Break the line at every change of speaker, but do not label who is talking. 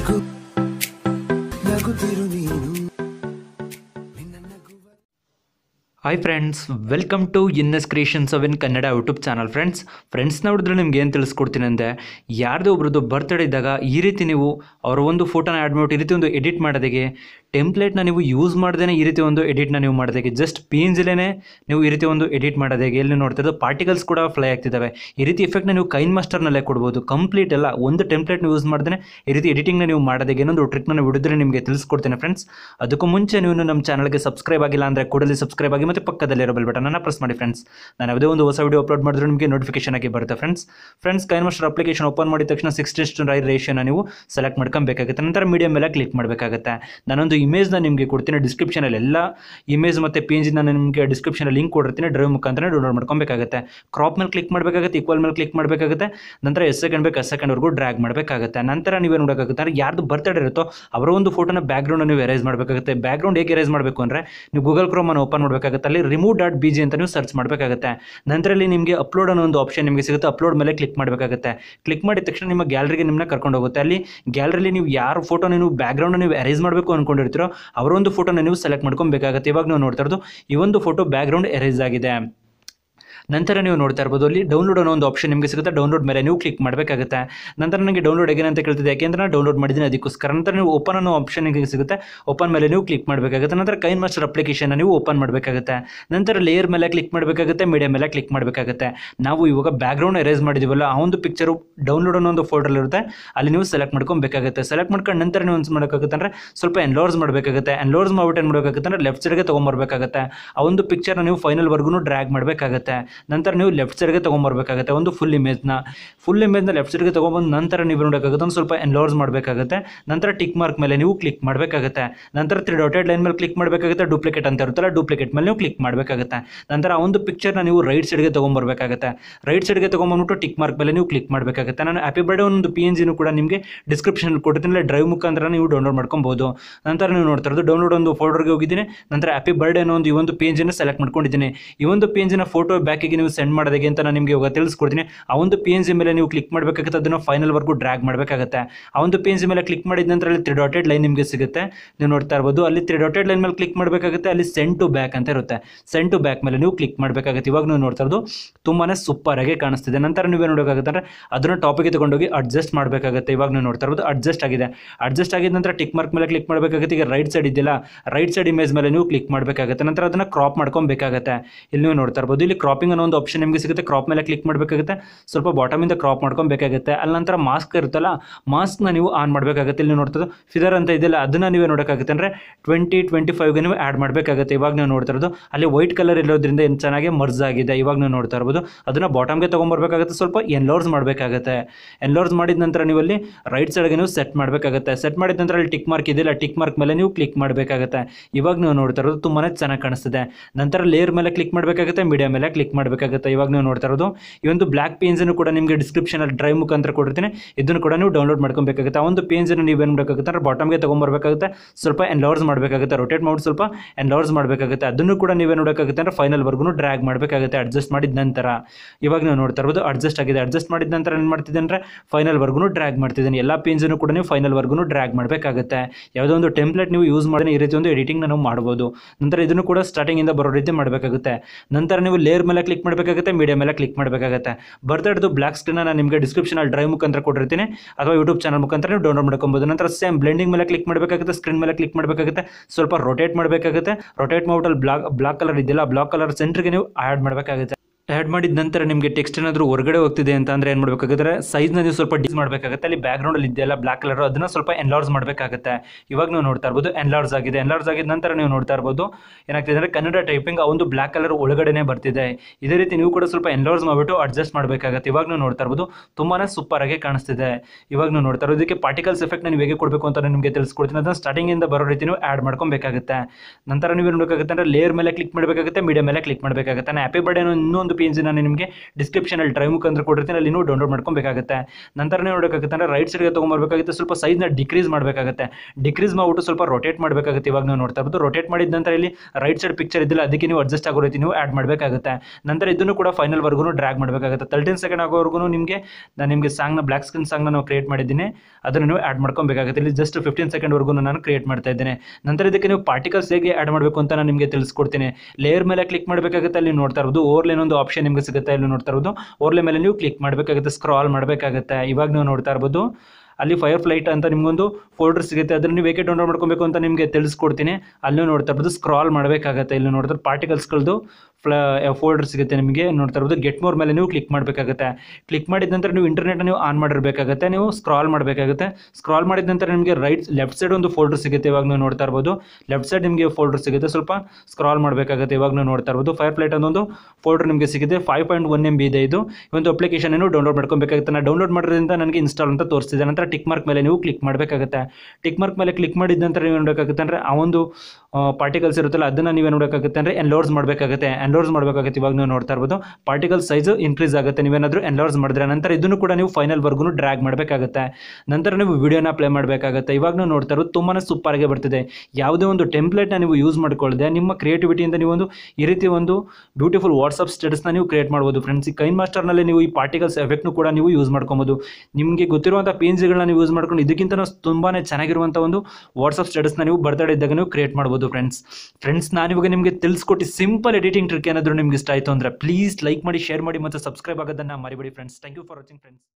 ನಗು ನಗುತ್ತಿರು ನೀನು ನಿನ್ನ ನಗುವ
hi friends welcome to Inna's creations uh in Kannada YouTube channel friends friends ನೋಡಿದ್ರೆ ನಿಮ್ಗೆ ಏನು ತಿಳಿಸ್ಕೊಡ್ತೀನಿ ಅಂದರೆ ಯಾರ್ದೋ ಒಬ್ರದ್ದು ಬರ್ತ್ಡೇ ಇದ್ದಾಗ ಈ ರೀತಿ ನೀವು ಅವರ ಒಂದು ಫೋಟೋನ ಆ್ಯಡ್ ಮಾಡ್ಬಿಟ್ಟು ಈ ರೀತಿ ಒಂದು ಎಡಿಟ್ ಮಾಡೋದಕ್ಕೆ ಟೆಂಪ್ಲೇಟ್ನ ನೀವು ಯೂಸ್ ಮಾಡ್ದೇ ಈ ರೀತಿ ಒಂದು ಎಡಿಟ್ನ ನೀವು ಮಾಡೋದಕ್ಕೆ ಜಸ್ಟ್ ಪೀನ್ಸಲೇ ನೀವು ಈ ರೀತಿ ಒಂದು ಎಡಿಟ್ ಮಾಡೋದಕ್ಕೆ ಎಲ್ಲಿ ನೋಡ್ತಾ ಇದ್ದು ಪಾರ್ಟಿಕಲ್ಸ್ ಕೂಡ ಫ್ಲೈ ಆಗ್ತಿದ್ದಾವೆ ಈ ರೀತಿ ಎಫೆಕ್ಟ್ನ ನೀವು ಕೈನ್ ಮಾಸ್ಟರ್ನಲ್ಲೇ ಕೊಡ್ಬೋದು ಕಂಪ್ಲೀಟ್ ಎಲ್ಲ ಒಂದು ಟೆಂಪ್ಲೇಟ್ನ ಯೂಸ್ ಮಾಡ್ದೇ ಈ ರೀತಿ ಎಡಿಟಿಂಗ್ನ ನೀವು ಮಾಡೋದಕ್ಕೆ ಏನೊಂದು ಟ್ರಿಕ್ನ ನೀವು ಹಿಡಿದ್ರೆ ನಿಮಗೆ ತಿಳಿಸ್ಕೊಡ್ತೇನೆ ಫ್ರೆಂಡ್ಸ್ ಅದಕ್ಕೂ ಮುಂಚೆ ನೀವು ನಮ್ಮ ಚಾನಲ್ಗೆ ಸಬ್ಸ್ಕ್ರೈಬ್ ಆಗಿಲ್ಲ ಅಂದರೆ ಕೂಡಲೇ ಸಬ್ಸ್ಕ್ರೈಬ್ ಆಗಿ ಮತ್ತು ಪಕ್ಕದಲ್ಲಿರೋ ಬೆಲ್ ಬಟನನ್ನು ಪ್ರೆಸ್ ಮಾಡಿ ಫ್ರೆಂಡ್ಸ್ ನಾನು ಯಾವುದೇ ಒಂದು ಹೊಸ ವಿಡಿಯೋ ಅಪ್ಲೋಡ್ ಮಾಡಿದ್ರೆ ನಿಮಗೆ ನೋಟಿಫಿಕೇಶನ್ ಆಗಿ ಬರುತ್ತೆ friends friends Kine master application open ಮಾಡಿದ ತಕ್ಷಣ ಸಿಕ್ಸ್ ಟು ರೈ ರೇಷಿಯೋನ ನೀವು ಸೆಲೆಕ್ಟ್ ಮಾಡ್ಕೊಬೇಕಾಗುತ್ತೆ ನಂತರ ಮೀಡಿಯಂ ಮೇಲೆ ಕ್ಲಿಕ್ ಮಾಡಬೇಕಾಗುತ್ತೆ ನಾನೊಂದು ಇಮೇಜ್ನ ನಿಮಗೆ ಕೊಡ್ತೀನಿ ಡಿಸ್ಕ್ರಿಪ್ಷನಲ್ಲಿ ಎಲ್ಲ ಇಮೇಜ್ ಮತ್ತು ಪಿ ಎನ್ ಜಿ ನಾನು ನಿಮಗೆ ಡಿಸ್ಕ್ರಿಪ್ಷನಲ್ಲಿ ಲಿಂಕ್ ಕೊಡಿರ್ತೀನಿ ಡ್ರೈವ್ ಮುಖಾಂತರ ಡೌನ್ಲೋಡ್ ಮಾಡ್ಕೊಬೇಕಾಗುತ್ತೆ ಕ್ರಾಪ್ ಮೇಲೆ ಕ್ಲಿಕ್ ಮಾಡಬೇಕಾಗುತ್ತೆ ಈಕ್ವಲ್ ಮೇಲೆ ಕ್ಲಿಕ್ ಮಾಡಬೇಕಾಗುತ್ತೆ ನಂತರ ಎಷ್ಟು ಸೆಕೆಂಡ್ ಬೇಕು ಎಷ್ಟು ಸೆಕೆಂಡ್ವರೆಗೂ ಡ್ರ್ಯಾಗ್ ಮಾಡಬೇಕಾಗುತ್ತೆ ನಂತರ ನೀವೇನು ನೋಡೋಕ್ಕಾಗುತ್ತೆ ಅಂದರೆ ಯಾರ್ದು ಬರ್ತ್ಡೇ ಇರುತ್ತೋ ಅವರ ಒಂದು ಫೋಟೋನ ಬ್ಯಾಕ್ಗ್ರೌಂಡ್ ನೀವು ಎರೇಸ್ ಮಾಡಬೇಕಾಗುತ್ತೆ ಬ್ಯಾಕ್ಗ್ರೌಂಡ್ ಹೇಗೆ ಎರೇಸ್ ಮಾಡಬೇಕು ಅಂದರೆ ನೀವು ಗೂಗಲ್ ಕ್ರೋಮನ್ನು ಓಪನ್ ಮಾಡಬೇಕಾಗುತ್ತೆ ಅಲ್ಲಿ ರಿಮೂವ್ ಡಾಟ್ ಬಿ ಜಿ ಅಂತ ನೀವು ಸರ್ಚ್ ಮಾಡಬೇಕಾಗುತ್ತೆ ನಂತರ ಅಲ್ಲಿ ನಿಮಗೆ ಅಪ್ಲೋಡ್ ಅನ್ನೋ ಒಂದು ಆಪ್ಷನ್ ನಿಮಗೆ ಸಿಗುತ್ತೆ ಅಪ್ಲೋಡ್ ಮೇಲೆ ಕ್ಲಿಕ್ ಮಾಡಬೇಕಾಗುತ್ತೆ ಕ್ಲಿಕ್ ಮಾಡಿದ ತಕ್ಷಣ ನಿಮ್ಮ ಗ್ಯಾಲರಿಗೆ ನಿಮ್ಮನ್ನ ಕರ್ಕೊಂಡು ಹೋಗುತ್ತೆ ಅಲ್ಲಿ ಗ್ಯಾಲರಿಲಿ ನೀವು ಯಾರ ಫೋಟೋ ನೀವು ಬ್ಯಾಕ್ಗ್ರೌಂಡ್ ನೀವು ಎರೇಸ್ ಮಾಡಬೇಕು ಅನ್ಕೊಂಡಿರ್ತೀರೋ ಅವರ ಒಂದು ಫೋಟೋನ ನೀವು ಸೆಲೆಕ್ಟ್ ಮಾಡ್ಕೊಬೇಕಾಗುತ್ತೆ ಇವಾಗ ನೀವು ನೋಡ್ತಾ ಇರೋದು ಈ ಒಂದು ಫೋಟೋ ಬ್ಯಾಕ್ಗ್ರೌಂಡ್ ಎರೇಸ್ ಆಗಿದೆ ನಂತರ ನೀವು ನೋಡ್ತಾ ಇರ್ಬೋದು ಅಲ್ಲಿ ಡೌನ್ಲೋಡ್ ಅನ್ನೋ ಒಂದು ಆಪ್ಷನ್ ನಿಮಗೆ ಸಿಗುತ್ತೆ ಡೌನ್ಲೋಡ್ ಮೇಲೆ ನೀವು ಕ್ಲಿಕ್ ಮಾಡಬೇಕಾಗುತ್ತೆ ನಂತರ ನನಗೆ ಡೌನ್ಲೋಡ್ ಹೇಗೆ ಅಂತ ಕೇಳ್ತಿದೆ ಯಾಕೆಂದ್ರೆ ನಾನು ಡೌನ್ಲೋಡ್ ಮಾಡಿದ್ದೀನಿ ಅದಕ್ಕೋಸ್ಕರ ನಂತರ ನೀವು ಓಪನ್ ಅನ್ನೋ ಆಪ್ಷನ್ ನಿಮಗೆ ಸಿಗುತ್ತೆ ಓಪನ್ ಮೇಲೆ ನೀವು ಕ್ಲಿಕ್ ಮಾಡಬೇಕಾಗುತ್ತೆ ನಂತರ ಕೈನ್ ಮಾಸ್ಟರ್ ಅಪ್ಲಿಕೇಶನ್ ನೀವು ಓಪನ್ ಮಾಡಬೇಕಾಗುತ್ತೆ ನಂತರ ಲೇಯರ್ ಮೇಲೆ ಕ್ಲಿಕ್ ಮಾಡಬೇಕಾಗುತ್ತೆ ಮೀಡಿಯಾ ಮೇಲೆ ಕ್ಲಿಕ್ ಮಾಡಬೇಕಾಗುತ್ತೆ ನಾವು ಇವಾಗ ಬ್ಯಾಕ್ಗ್ರೌಂಡ್ ಎರೇಸ್ ಮಾಡಿದ್ದೀವಲ್ಲ ಆ ಒಂದು ಪಿಕ್ಚರು ಡೌನ್ಲೋಡ್ ಅನ್ನೋ ಒಂದು ಫೋಲ್ಡರ್ ಇರುತ್ತೆ ಅಲ್ಲಿ ನೀವು ಸೆಲೆಕ್ಟ್ ಮಾಡ್ಕೊಬೇಕಾಗುತ್ತೆ ಸೆಲೆಕ್ಟ್ ಮಾಡ್ಕೊಂಡು ನಂತರ ನೀವು ಏನು ಮಾಡೋಕ್ಕಾಗುತ್ತೆ ಅಂದರೆ ಸ್ವಲ್ಪ ಎನ್ಲೋರ್ಸ್ ಮಾಡಬೇಕಾಗುತ್ತೆ ಎನ್ಲೋರ್ಸ್ ಮಾಡ್ಬಿಟ್ಟು ಏನು ಮಾಡಬೇಕಾಗುತ್ತೆ ಅಂದರೆ ಲೆಫ್ಟ್ ಸೈಡ್ಗೆ ತೊಗೊಂಬರ್ಬೇಕಾಗುತ್ತೆ ಆ ಒಂದು ಪಿಕ್ಚರ್ನ ನೀವು ಫೈನಲ್ವರೆಗೂ ಡ್ರ್ಯಾಗ್ ಮಾಡಬೇಕಾಗುತ್ತೆ ನಂತರ ನೀವು ಲೆಫ್ಟ್ ಸೈಡ್ಗೆ ತೊಗೊಂಬರ್ಬೇಕಾಗುತ್ತೆ ಒಂದು ಫುಲ್ ಇಮೇಜ್ನ ಫುಲ್ ಇಮೇಜ್ನ ಲೆಫ್ಟ್ ಸೈಡ್ಗೆ ತೊಗೊಂಬಂದು ನಂತರ ನೀವು ನೋಡೋಕ್ಕಾಗುತ್ತೆ ಒಂದು ಸ್ವಲ್ಪ ಎನ್ಲೋರ್ಸ್ ಮಾಡಬೇಕಾಗುತ್ತೆ ನಂತರ ಟಿಕ್ ಮಾರ್ಕ್ ಮೇಲೆ ನೀವು ಕ್ಲಿಕ್ ಮಾಡಬೇಕಾಗುತ್ತೆ ನಂತರ ತ್ರೀ ಡಾಟೆಡ್ ಲೈನ್ ಮೇಲೆ ಕ್ಲಿಕ್ ಮಾಡಬೇಕಾಗುತ್ತೆ ಡೂಪ್ಲಿಕೇಟ್ ಅಂತ ಇರುತ್ತಲ್ಲ ಡೂಪ್ಲಿಕೇಟ್ ಮೇಲೆ ನೀವು ಕ್ಲಿಕ್ ಮಾಡಬೇಕಾಗುತ್ತೆ ನಂತರ ಆ ಒಂದು ಪಿಕ್ಚರ್ನ ನೀವು ರೈಟ್ ಸೈಡ್ಗೆ ತೊಗೊಂಬರ್ಬೇಕಾಗುತ್ತೆ ರೈಟ್ ಸೈಡ್ಗೆ ತೊಗೊಂಬಂದ್ಬಿಟ್ಟು ಟಿಕ್ ಮಾರ್ಕ್ ಮೇಲೆ ನೀವು ಕ್ಲಿಕ್ ಮಾಡಬೇಕಾಗುತ್ತೆ ನಾನು ಹ್ಯಾಪಿ ಬರ್ಡೇ ಒಂದು ಪಿ ಎನ್ ಜಿನೂ ಕೂಡ ನಿಮಗೆ ಡಿಸ್ಕ್ರಿಪ್ಷನ್ ಕೊಡ್ತೀನಿ ಡ್ರೈವ್ ಮುಖಾಂತರ ನೀವು ಡೌನ್ಲೋಡ್ ಮಾಡ್ಕೊಬೋದು ನಂತರ ನೀವು ನೋಡ್ತಾ ಇರೋದು ಡೌನ್ಲೋಡ್ ಒಂದು ಫೋಲ್ಡರ್ಗೆ ಹೋಗಿದ್ದೀನಿ ನಂತರ ಹ್ಯಾಪಿ ಬರ್ಡೇ ಅನ್ನೋ ಒಂದು ಈ ಒಂದು ಪಿ ಎನ್ ಜಿನ ಸೆಲೆಕ್ಟ್ ಮಾಡ್ಕೊಂಡಿದ್ದೀನಿ ಈ ಒಂದು ಪಿ ಎನ್ ಜಿನ ಫೋಟೋ ಬ್ಯಾಕಿಗೆ ನೀವು ಸೆಂಡ್ ಮಾಡೋದಕ್ಕೆ ಅಂತ ನಾನು ನಿಮಗೆ ಇವಾಗ ತಿಳಿಸ್ಕೊಡ್ತೀನಿ ಆ ಒಂದು ಪಿ ಎನ್ ಜಿ ಮೇಲೆ ನೀವು ಕ್ಲಿಕ್ ಮಾಡಬೇಕಾಗುತ್ತೆ ಅದನ್ನು ಫೈನಲ್ವರೆಗೂ ಡ್ರ್ಯಾಗ್ ಮಾಡಬೇಕಾಗುತ್ತೆ ಆ ಒಂದು ಪಿ ಎನ್ ಜಿ ಮೇಲೆ ಕ್ಲಿಕ್ ಮಾಡಿದ ನಂತರ ಅಲ್ಲಿ ತ್ರೀ ಡಾಟೆಡ್ ಲೈನ್ ನಿಮಗೆ ಸಿಗುತ್ತೆ ನೀವು ನೋಡ್ತಾ ಇರ್ಬೋದು ಅಲ್ಲಿ ತ್ರೀ ಡಾಟೆಡ್ ಲೈನ್ ಮೇಲೆ ಕ್ಲಿಕ್ ಮಾಡಬೇಕಾಗುತ್ತೆ ಅಲ್ಲಿ ಸೆಂಡ್ ಟು ಬ್ಯಾಕ್ ಅಂತ ಇರುತ್ತೆ ಸೆಂಡ್ ಟು ಬ್ಯಾಕ್ ಮೇಲೆ ನೀವು ಕ್ಲಿಕ್ ಮಾಡಬೇಕಾಗುತ್ತೆ ಇವಾಗ ನೀವು ನೋಡ್ತಾ ಇರೋದು ತುಂಬಾ ಸೂಪರ್ ಆಗಿ ಕಾಣಿಸ್ತಿದೆ ನಂತರ ನೀವೇ ನೋಡೋಕ್ಕಾಗುತ್ತೆ ಅಂದರೆ ಅದನ್ನು ಟಾಪಿಗೆ ತಗೊಂಡೋಗಿ ಅಡ್ಜಸ್ಟ್ ಮಾಡಬೇಕಾಗುತ್ತೆ ಇವಾಗ ನೀವು ನೋಡ್ತಾ ಇರ್ಬೋದು ಅಡ್ಜಸ್ಟ್ ಆಗಿದೆ ಅಡ್ಜಸ್ಟ್ ಆಗಿದ ನಂತರ ಟಿಕ್ ಮಾರ್ಕ್ ಮೇಲೆ ಕ್ಲಿಕ್ ಮಾಡಬೇಕಾಗುತ್ತೆ ಈಗ ರೈಟ್ ಸೈಡ್ ಇದೆಯಲ್ಲ ರೈಟ್ ಸೈಡ್ ಇಮೇಜ್ ಮೇಲೆ ನೀವು ಕ್ಲಿಕ್ ಮಾಡಬೇಕಾಗುತ್ತೆ ನಂತರ ಅದನ್ನು ಕ್ರಾಪ್ ಮಾಡ್ಕೊಬೇಕಾಗುತ್ತೆ ಇಲ್ಲಿ ನೀವು ನೋಡ್ತಾ ಇರ್ಬೋದು ಇಲ್ಲಿ ಕ್ರಾಪಿಂಗ್ ಅನ್ನೋ ಒಂದು ಆಪ್ಷನ್ ನಿಮಗೆ ಸಿಗುತ್ತೆ ಕ್ರಾಪ್ ಮೇಲೆ ಕ್ಲಿಕ್ ಮಾಡಬೇಕಾಗುತ್ತೆ ಸ್ವಲ್ಪ ಬಾಟಮಿಂದ ಕ್ರಾಪ್ ಮಾಡ್ಕೊಬೇಕಾಗುತ್ತೆ ಅಲ್ಲಿ ನಂತರ ಮಾಸ್ಕ್ ಇರುತ್ತಲ್ಲ ಮಾಸ್ಕ್ನ ನೀವು ಆನ್ ಮಾಡಬೇಕಾಗುತ್ತೆ ಇಲ್ಲಿ ನೋಡ್ತಾ ಫಿದರ್ ಅಂತ ಇದೆಯಲ್ಲ ಅದನ್ನು ನೀವೇ ನೋಡೋಕ್ಕಾಗುತ್ತೆ ಅಂದರೆ ಟ್ವೆಂಟಿ ಟ್ವೆಂಟಿ ಫೈವ್ಗೆ ನೀವು ಆ್ಯಡ್ ಮಾಡಬೇಕಾಗುತ್ತೆ ಇವಾಗ ನೀವು ನೋಡ್ತಾ ಇರೋದು ಅಲ್ಲಿ ವೈಟ್ ಕಲರ್ ಇರೋದ್ರಿಂದ ಏನು ಚೆನ್ನಾಗಿ ಮರ್ಜ್ ಆಗಿದೆ ಇವಾಗ ನೀವು ನೋಡ್ತಾ ಇರ್ಬೋದು ಅದನ್ನು ಬಾಟಮ್ಗೆ ತೊಗೊಂಬರ್ಬೇಕಾಗುತ್ತೆ ಸ್ವಲ್ಪ ಎನ್ಲೋರ್ಸ್ ಮಾಡಬೇಕಾಗುತ್ತೆ ಎನ್ಲೋರ್ಸ್ ಮಾಡಿದ ನಂತರ ನೀವು ಅಲ್ಲಿ ರೈಟ್ ಸೈಡ್ಗೆ ನೀವು ಸೆಟ್ ಮಾಡಬೇಕಾಗುತ್ತೆ ಸೆಟ್ ಮಾಡಿದ ನಂತರ ಅಲ್ಲಿ ಟಿಕ್ ಮಾರ್ಕ್ ಇದೆಯಲ್ಲ ಟಿಕ್ ಮಾರ್ಕ್ ಮೇಲೆ ನೀವು ಕ್ಲಿಕ್ ಮಾಡಬೇಕಾಗುತ್ತೆ ಇವಾಗ ನೀವು ನೋಡ್ತಾ ಇರೋದು ತುಂಬಾ ಚೆನ್ನಾಗಿ ಕಾಣಿಸ್ತಿದೆ ನಂತರ ಲೇಯರ್ ಮೇಲೆ ಕ್ಲಿಕ್ ಮಾಡಬೇಕಾಗುತ್ತೆ ಮೀಡಿಯಾ ಮೇಲೆ ಕ್ಲಿಕ್ ಮಾಡಬೇಕಾಗುತ್ತೆ ಇವಾಗ ನೀವು ನೋಡ್ತಾ ಇರೋದು ಈ ಒಂದು ಬ್ಲ್ಯಾಕ್ ಪೇನ್ಸನ್ನು ಕೂಡ ನಿಮಗೆ ಡಿಸ್ಕ್ರಿಪ್ಷನಲ್ಲಿ ಡ್ರೈವ್ ಮುಖಾಂತರ ಕೊಡ್ತೀನಿ ಇದನ್ನು ಕೂಡ ನೀವು ಡೌನ್ಲೋಡ್ ಮಾಡ್ಕೊಬೇಕಾಗುತ್ತೆ ಆ ಒಂದು ಪೇನ್ಸನ್ನು ನೀವು ಏನು ಮಾಡಬೇಕಾಗುತ್ತೆ ಅಂದರೆ ಬಾಟಮ್ಗೆ ತೊಗೊಂಬರ್ಬೇಕಾಗುತ್ತೆ ಸ್ವಲ್ಪ ಎನ್ಲೋರ್ಸ್ ಮಾಡಬೇಕಾಗುತ್ತೆ ರೊಟೇಟ್ ಮಾಡಿ ಸ್ವಲ್ಪ ಎನ್ಲೋರ್ಸ್ ಮಾಡಬೇಕಾಗುತ್ತೆ ಅದನ್ನು ಕೂಡ ನೀವೇ ನೋಡೋಕ್ಕಾಗುತ್ತೆ ಅಂದರೆ ಫೈನಲ್ವರೆಗೂ ಡ್ರ್ಯಾಗ್ ಮಾಡಬೇಕಾಗುತ್ತೆ ಅಡ್ಜಸ್ಟ್ ಮಾಡಿದ ನಂತರ ಇವಾಗ ನೀವು ನೋಡ್ತಾ ಇರ್ಬೋದು ಅಡ್ಜಸ್ಟ್ ಆಗಿದೆ ಅಡ್ಜಸ್ಟ್ ಮಾಡಿದ ನಂತರ ಏನು ಮಾಡ್ತಿದ್ದೆ ಅಂದರೆ ಫೈನಲ್ವರೆಗೂ ಡ್ರ್ಯಾಗ್ ಮಾಡ್ತಿದ್ದೀನಿ ಎಲ್ಲ ಪೇನ್ಸನ್ನು ಕೂಡ ನೀವು ಫೈನಲ್ವರೆಗೂ ಡ್ರ್ಯಾಗ್ ಮಾಡಬೇಕಾಗುತ್ತೆ ಯಾವುದೋ ಒಂದು ಟೆಂಪ್ಲೇಟ್ ನೀವು ಯೂಸ್ ಮಾಡಿ ಈ ರೀತಿ ಒಂದು ಎಡಿಟಿಂಗ್ನ ನಾವು ಮಾಡ್ಬೋದು ನಂತರ ಇದನ್ನು ಕೂಡ ಸ್ಟಾರ್ಟಿಂಗಿಂದ ಬರೋ ರೀತಿ ಮಾಡಬೇಕಾಗುತ್ತೆ ನಂತರ ನೀವು ಲೇಯರ್ ಮೇಲೆ ಕ್ಲಿಕ್ ಮಾಡಬೇಕಾಗುತ್ತೆ ಮೀಡಿಯಾ ಮೇಲೆ ಕ್ಲಿಕ್ ಮಾಡಬೇಕಾಗುತ್ತೆ ಬರ್ತಾಡ್ದು ಬ್ಲ್ಯಾಕ್ ಸ್ಕ್ರೀನ್ ನಾನು ನಿಮಗೆ ಡಿಸ್ಕ್ರಿಪ್ಷನಲ್ಲಿ ಡ್ರೈವ್ ಮುಖಾಂತರ ಕೊಟ್ಟಿರ್ತೀನಿ ಅಥವಾ ಯೂಟ್ಯೂಬ್ ಚಾನಲ್ ಮುಖಾಂತರ ನೀವು ಡೌನ್ಲೋಡ್ ಮಾಡ್ಕೊಬೋದು ನಂತರ ಸೇಮ್ ಬ್ಲೆಂಡಿಂಗ್ ಮೇಲೆ ಕ್ಲಿಕ್ ಮಾಡಬೇಕಾಗುತ್ತೆ ಸ್ಕ್ರೀನ್ ಮೇಲೆ ಕ್ಲಿಕ್ ಮಾಡಬೇಕಾಗುತ್ತೆ ಸ್ವಲ್ಪ ರೊಟೇಟ್ ಮಾಡಬೇಕಾಗುತ್ತೆ ರೊಟೇಟ್ ಮಾಡ್ಬಿಟ್ಟು ಬ್ಲಾಕ್ ಬ್ಲಾಕ್ ಕಲರ್ ಇದೆಯಲ್ಲ ಬ್ಲಾಕ್ ಕಲರ್ ಸೆಂಟ್ರಿಗೆ ನೀವು ಆ್ಯಡ್ ಮಾಡಬೇಕಾಗುತ್ತೆ ಆ್ಯಡ್ ಮಾಡಿದ ನಂತರ ನಿಮಗೆ ಟೆಕ್ಸ್ಟ್ ಏನಾದರೂ ಹೊರಗಡೆ ಹೋಗ್ತಿದೆ ಅಂತ ಅಂದರೆ ಏನು ಮಾಡಬೇಕಾಗುತ್ತೆ ಸೈಜ್ನ ನೀವು ಸ್ವಲ್ಪ ಡಿಸ್ ಮಾಡಬೇಕಾಗುತ್ತೆ ಅಲ್ಲಿ ಬ್ಯಾಕ್ಗ್ರೌಂಡಲ್ಲಿ ಇದೆಯಲ್ಲ ಬ್ಲಾಕ್ ಕಲರ್ ಅದನ್ನು ಸ್ವಲ್ಪ ಎನ್ಲಾರ್ಸ್ ಮಾಡಬೇಕಾಗುತ್ತೆ ಇವಾಗ ನೀವು ನೋಡ್ತಾ ಇರ್ಬೋದು ಎನ್ಲಾರ್ಸ್ ಆಗಿದೆ ಎನ್ಲಾರ್ಸ್ ಆಗಿದ ನಂತರ ನೀವು ನೋಡ್ತಾ ಇರ್ಬೋದು ಏನಾಗ್ತಿದೆ ಅಂದರೆ ಕನ್ನಡ ಟೈಪಿಂಗ್ ಆ ಒಂದು ಬ್ಲಾಕ್ ಕಲರ್ ಒಳಗಡೆನೇ ಬರ್ತಿದೆ ಇದೇ ರೀತಿ ನೀವು ಕೂಡ ಸ್ವಲ್ಪ ಎನ್ಲಾರ್ಸ್ ಮಾಡಿಬಿಟ್ಟು ಅಡ್ಜಸ್ಟ್ ಮಾಡಬೇಕಾಗುತ್ತೆ ಇವಾಗ ನೀವು ನೋಡ್ತಾ ಇರ್ಬೋದು ತುಂಬಾ ಸೂಪರ್ ಆಗಿ ಕಾಣಿಸ್ತಿದೆ ಇವಾಗ ನೀವು ನೋಡ್ತಾ ಇರೋದು ಇದಕ್ಕೆ ಪಾರ್ಟಿಕಲ್ಸ್ ಎಫೆಕ್ಟ್ ನೀವು ಹೇಗೆ ಕೊಡಬೇಕು ಅಂತ ನಾನು ನಿಮಗೆ ತಿಳಿಸ್ಕೊಡ್ತೀನಿ ಅದನ್ನು ಸ್ಟಾರ್ಟಿಂಗಿಂದ ಬರೋ ರೀತಿ ನೀವು ಆ್ಯಡ್ ಮಾಡ್ಕೊಬೇಕಾಗುತ್ತೆ ನಂತರ ನೀವು ಏನು ಮಾಡಬೇಕಾಗುತ್ತೆ ಅಂದರೆ ಲೇಯರ್ ಮೇಲೆ ಕ್ಲಿಕ್ ಮಾಡಬೇಕಾಗುತ್ತೆ ಮೀಡಿಯಾ ಮೇಲೆ ಕ್ಲಿಕ್ ಮಾಡಬೇಕಾಗುತ್ತೆ ನಾನು ಹ್ಯಾಪಿ ಬರ್ಡೇ ಇನ್ನೊಂದು ಒಂದು ಪಿ ಎನ್ ಜಿ ನಾನು ನಿಮಗೆ ಡಿಸ್ಕ್ರಿಪ್ಷನಲ್ಲಿ ಡ್ರೈವ್ ಮುಖಾಂತರ ಕೊಟ್ಟಿರ್ತೀನಿ ಅಲ್ಲಿ ನೀವು ಡೌನ್ಲೋಡ್ ಮಾಡ್ಕೊಬೇಕಾಗುತ್ತೆ ನಂತರ ನೀವು ನೋಡೋಕ್ಕಾಗುತ್ತೆ ಅಂದರೆ ರೈಟ್ ಸೈಡ್ಗೆ ತೊಗೊಂಬರ್ಬೇಕಾಗುತ್ತೆ ಸ್ವಲ್ಪ ಸೈಜ್ನ ಡಿಕ್ರೀಸ್ ಮಾಡಬೇಕಾಗುತ್ತೆ ಡಿಕ್ರೀಸ್ ಮಾಡಿಬಿಟ್ಟು ಸ್ವಲ್ಪ ರೊಟೇಟ್ ಮಾಡಬೇಕಾಗುತ್ತೆ ಇವಾಗ ನೀವು ನೋಡ್ತಾ ಇರ್ಬೋದು ರೊಟೇಟ್ ಮಾಡಿದ ನಂತರ ಇಲ್ಲಿ ರೈಟ್ ಸೈಡ್ ಪಿಕ್ಚರ್ ಇದ್ದಿಲ್ಲ ಅದಕ್ಕೆ ನೀವು ಅಡ್ಜಸ್ಟ್ ಆಗೋ ರೀತಿ ನೀವು ಆ್ಯಡ್ ಮಾಡಬೇಕಾಗುತ್ತೆ ನಂತರ ಇದನ್ನು ಕೂಡ ಫೈನಲ್ವರೆಗೂ ಡ್ರ್ಯಾಗ್ ಮಾಡಬೇಕಾಗುತ್ತೆ ತರ್ಟೀನ್ ಸೆಕೆಂಡ್ ಆಗೋವರೆಗೂ ನಿಮಗೆ ನಾನು ನಿಮಗೆ ಸಾಂಗ್ನ ಬ್ಲ್ಯಾಕ್ ಸ್ಕ್ರೀನ್ ಸಾಂಗ್ನ ನಾವು ಕ್ರಿಯೇಟ್ ಮಾಡಿದ್ದೀನಿ ಅದನ್ನು ನೀವು ಆ್ಯಡ್ ಮಾಡ್ಕೊಬೇಕಾಗುತ್ತೆ ಇಲ್ಲಿ ಜಸ್ಟ್ ಫಿಫ್ಟೀನ್ ಸೆಕೆಂಡ್ವರೆಗೂ ನಾನು ಕ್ರಿಯೇಟ್ ಮಾಡ್ತಾ ಇದ್ದೇನೆ ನಂತರ ಇದಕ್ಕೆ ನೀವು ಪಾರ್ಟಿಕಲ್ಸ್ ಹೇಗೆ ಆ್ಯಡ್ ಮಾಡಬೇಕು ಅಂತ ನಾನು ನಿಮಗೆ ತಿಳಿಸ್ಕೊಡ್ತೀನಿ ಲೇಯರ್ ಮೇಲೆ ಕ್ಲಿಕ್ ಮಾಡಬೇಕಾಗುತ್ತೆ ಅಲ್ಲಿ ನೋಡ್ತಾ ಇರೋದು ಓರ್ಲೇನ್ ಒಂದು ಆಪ್ಷನ್ ನಿಮಗೆ ಸಿಗುತ್ತೆ ಇಲ್ಲಿ ನೋಡ್ತಾ ಇರೋದು ಓರ್ಲೆ ಮೇಲೆ ನೀವು ಕ್ಲಿಕ್ ಮಾಡಬೇಕಾಗುತ್ತೆ ಸ್ಕ್ರಾಲ್ ಮಾಡಬೇಕಾಗುತ್ತೆ ಇವಾಗ ನೀವು ನೋಡ್ತಾ ಇರ್ಬೋದು ಅಲ್ಲಿ ಫೈರ್ ಫ್ಲೈಟ್ ಅಂತ ನಿಮಗೊಂದು ಫೋಲ್ಡರ್ ಸಿಗುತ್ತೆ ಅದನ್ನು ನೀವು ಹೇಗೆ ಡೌನ್ಲೋಡ್ ಮಾಡ್ಕೊಬೇಕು ಅಂತ ನಿಮಗೆ ತಿಳಿಸ್ಕೊಡ್ತೀನಿ ಅಲ್ಲೂ ನೋಡ್ತಾ ಇರ್ಬೋದು ಸ್ಕ್ರಾಲ್ ಮಾಡಬೇಕಾಗುತ್ತೆ ಇಲ್ಲಿ ನೋಡ್ತಾ ಪಾರ್ಟಿಕಲ್ಸ್ಗಳದ್ದು ಫ್ಲ ಫೋಲ್ಡರ್ ಸಿಗುತ್ತೆ ನಿಮಗೆ ನೋಡ್ತಾ ಇರ್ಬೋದು ಗೆಟ್ ಮೋರ್ ಮೇಲೆ ನೀವು ಕ್ಲಿಕ್ ಮಾಡಬೇಕಾಗುತ್ತೆ ಕ್ಲಿಕ್ ಮಾಡಿದ ನಂತರ ನೀವು ಇಂಟರ್ನೆಟ್ ನೀವು ಆನ್ ಮಾಡಿರಬೇಕಾಗುತ್ತೆ ನೀವು ಸ್ಕ್ರಾಲ್ ಮಾಡಬೇಕಾಗುತ್ತೆ ಸ್ಕ್ರಾಲ್ ಮಾಡಿದ ನಂತರ ನಿಮಗೆ ರೈಟ್ ಲೆಫ್ಟ್ ಸೈಡ್ ಒಂದು ಫೋಲ್ಡರ್ ಸಿಗುತ್ತೆ ಇವಾಗ ನೀವು ನೋಡ್ತಾ ಇರ್ಬೋದು ಲೆಫ್ಟ್ ಸೈಡ್ ನಿಮಗೆ ಫೋಲ್ಡರ್ ಸಿಗುತ್ತೆ ಸ್ವಲ್ಪ ಸ್ಕ್ರಾಲ್ ಮಾಡಬೇಕಾಗುತ್ತೆ ಇವಾಗ ನೀವು ನೋಡ್ತಾ ಇರ್ಬೋದು ಫೈರ್ ಫ್ಲೈಟ್ ಅನ್ನೊಂದು ಫೋಲ್ಡರ್ ನಿಮಗೆ ಸಿಗುತ್ತೆ five point one M B ಇದೆ ಇದು ಈ ಒಂದು ಅಪ್ಲಿಕೇಶನ್ ಏನು ಡೌನ್ಲೋಡ್ ಮಾಡ್ಕೊಬೇಕಾಗುತ್ತೆ ನಾನು ಡೌನ್ಲೋಡ್ ಮಾಡೋದ್ರಿಂದ ನನಗೆ ಇನ್ಸ್ಟಾಲ್ ಅಂತ ತೋರಿಸ್ತಿದೆ ನಂತರ ಟಿಕ್ ಮಾರ್ಕ್ ಮೇಲೆ ನೀವು ಕ್ಲಿಕ್ ಮಾಡಬೇಕಾಗುತ್ತೆ ಟಿಕ್ ಮಾರ್ಕ್ ಮೇಲೆ ಕ್ಲಿಕ್ ಮಾಡಿದ ನಂತರ ನೀವು ನೋಡಬೇಕಾಗುತ್ತೆ ಅಂದರೆ ಆ ಒಂದು ಪಾರ್ಟಿಕಲ್ಸ್ ಇರುತ್ತಲ್ಲ ಅದನ್ನು ನೀವೇ ನೋಡೋಕ್ಕಾಗುತ್ತೆ ಅಂದರೆ ಎನ್ಲೋರ್ಸ್ ಮಾಡಬೇಕಾಗುತ್ತೆ ಎನ್ಲೋರ್ಸ್ ಮಾಡಬೇಕಾಗುತ್ತೆ ಇವಾಗ ನೀವು ನೋಡ್ತಾ ಇರ್ಬೋದು ಪಾರ್ಟಿಕಲ್ ಸೈಜು ಇನ್ಕ್ರೀಸ್ ಆಗುತ್ತೆ ನೀವೇನಾದರೂ ಎನ್ಲೋರ್ಸ್ ಮಾಡಿದ್ರೆ ನಂತರ ಇದನ್ನು ಕೂಡ ನೀವು ಫೈನಲ್ವರೆಗೂ ಡ್ರ್ಯಾಗ್ ಮಾಡಬೇಕಾಗುತ್ತೆ ನಂತರ ನೀವು ವಿಡಿಯೋನ ಪ್ಲೇ ಮಾಡಬೇಕಾಗುತ್ತೆ ಇವಾಗ ನೀವು ನೋಡ್ತಾ ಇರೋದು ತುಂಬಾ ಸೂಪರಾಗಿ ಬರ್ತಿದೆ ಯಾವುದೇ ಒಂದು ಟೆಂಪ್ಲೇಟ್ನ ನೀವು ಯೂಸ್ ಮಾಡ್ಕೊಳ್ಳದೆ ನಿಮ್ಮ ಕ್ರಿಯೇಟಿವಿಟಿಯಿಂದ ನೀವು ಒಂದು ಈ ರೀತಿ ಒಂದು ಬ್ಯೂಟಿಫುಲ್ ವಾಟ್ಸಪ್ ಸ್ಟೇಟಸ್ನ ನೀವು ಕ್ರಿಯೇಟ್ ಮಾಡ್ಬೋದು ಫ್ರೆಂಡ್ಸ್ ಈ ಕೈನ್ ಮಾಸ್ಟರ್ನಲ್ಲಿ ನೀವು ಈ ಪಾರ್ಟಿಕಲ್ಸ್ ಎಫೆಕ್ಟ್ನು ಕೂಡ ನೀವು ಯೂಸ್ ಮಾಡ್ಕೊಬೋದು ನಿಮಗೆ ಗೊತ್ತಿರುವಂಥ ಪಿ ಎನ್ ಜಿಗಳನ್ನ ನೀವು ಯೂಸ್ ಮಾಡ್ಕೊಂಡು ಇದಕ್ಕಿಂತ ತುಂಬಾ ಚೆನ್ನಾಗಿರುವಂಥ ಒಂದು ವಾಟ್ಸಪ್ ಸ್ಟೇಟಸ್ನ ನೀವು ಬರ್ತ್ಡೇ ಇದ್ದಾಗ ನೀವು ಕ್ರಿಯೇಟ್ ಮಾಡ್ಬೋದು ಫ್ರೆಂಡ್ಸ್ ಫ್ರೆಂಡ್ಸ್ ನಾನಿವಾಗ ನಿಮಗೆ ತಿಳಿಸ್ಕೊಟ್ಟು ಸಿಂಪಲ್ ಎಡಿಟಿಂಗ್ ಟ್ರಿಕ್ ಏನಾದರೂ ನಿಮ್ಗೆ ಇಷ್ಟ ಆಯಿತು ಅಂದರೆ ಪ್ಲೀಸ್ ಲೈಕ್ ಮಾಡಿ ಶೇರ್ ಮಾಡಿ ಮತ್ತು ಸಬ್ಸ್ಕ್ರೈಬ್ ಆಗೋದನ್ನು ಮರಿಬೇಡಿ friends thank you for watching friends